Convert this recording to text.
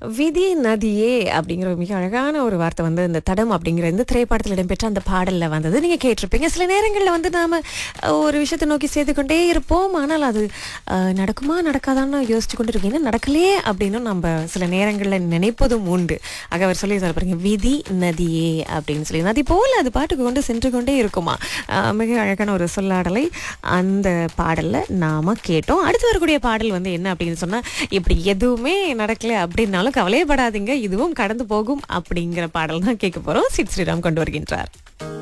விதி நதியே அப்படிங்கிற ஒரு மிக அழகான ஒரு வார்த்தை வந்து இந்த தடம் அப்படிங்கிற இந்த திரைப்படத்தில் இடம்பெற்ற அந்த பாடலில் வந்தது நீங்கள் கேட்டிருப்பீங்க சில நேரங்களில் வந்து நாம் ஒரு விஷயத்தை நோக்கி செய்து கொண்டே இருப்போம் ஆனால் அது அஹ், நடக்குமா நடக்காதான்னு யோசிச்சு கொண்டு இருக்கீங்க நடக்கலையே அப்படின்னு நம்ம சில நேரங்களில் நினைப்பதும் உண்டு ஆக அவர் சொல்லி சொல்ல பாருங்க விதி நதியே அப்படின்னு சொல்லி நதி போல் அது பாட்டுக்கு கொண்டு சென்று கொண்டே இருக்குமா அஹ், மிக அழகான ஒரு சொல்லாடலை அந்த பாடலில் நாம் கேட்டோம் அடுத்து வரக்கூடிய பாடல் வந்து என்ன அப்படின்னு சொன்னால் இப்படி எதுவுமே நடக்கல அப்படின்னாலும் கவலையப்படாதீங்க இதுவும் கடந்து போகும் அப்படிங்கிற பாடல் தான் கேட்க போகிறோம் சித் ஸ்ரீராம் கொண்டு வருகின்றார்